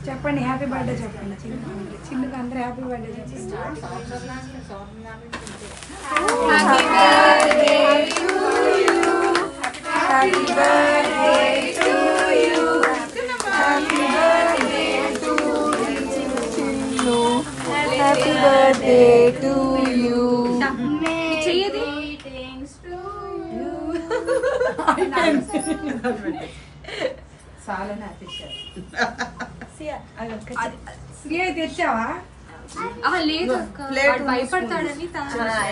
చెప్పండి happy birthday చెప్పండి చిన్న చిన్నకు అందరూ హ్యాపీ బర్త్డే చెప్పండి happy birthday to you happy birthday to Chinnu happy birthday to you చెయ్యది శ్రీ తెచ్చావా ఆహా, లేదు అక్క వాడు భయపడతాడని తా-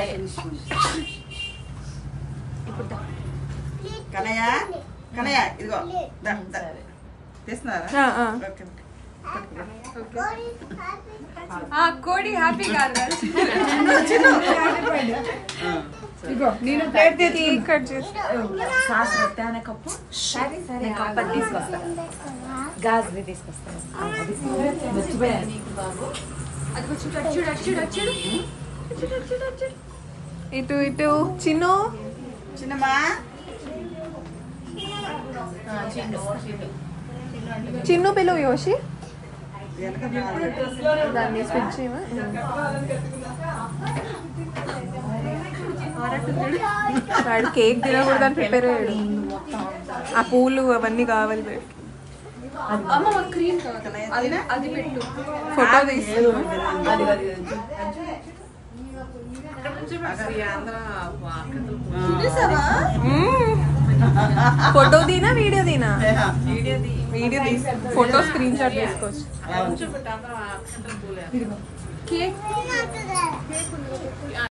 కనయ్య కనయ్య ఇదిగో దా, దా. తీస్తున్నారా ఓకే, ఓకే. ఆ కోడి హ్యాపీ కాదు హ్యాపీ బర్త్డే ఇగో నేను ప్లేట్ తెచ్చి కట్ చేసి సాస్ పెట్టాన కప్పు సరే సరే కప్పు అది తీసుకొస్తా గాజుని తీసుకొస్తాను అది మర్చిపోయాను అది కొంచెం చూడు చూడు అటు చూడు అటు చూడు ఇటు ఇటు చిన్ను చిన్నమ్మా చిన్ను పిలువు యోషి వెనక రావాలి. దాన్ని స్విచ్ చేయమా వాడు కేక్ తినకూడదని ప్రిపేర్ అయ్యాడు ఆ పూలు అవన్నీ కావాలి వీడికి. అమ్మ మాకు క్రీమ్ కావాలి అది అది పెట్టు ఫోటో తీస్తూ ఫోటో తీనా వీడియో తీనా వీడియో తీసి ఫోటో స్క్రీన్ షాట్ తీసుకోవచ్చు అలా ఉంచు. కేక్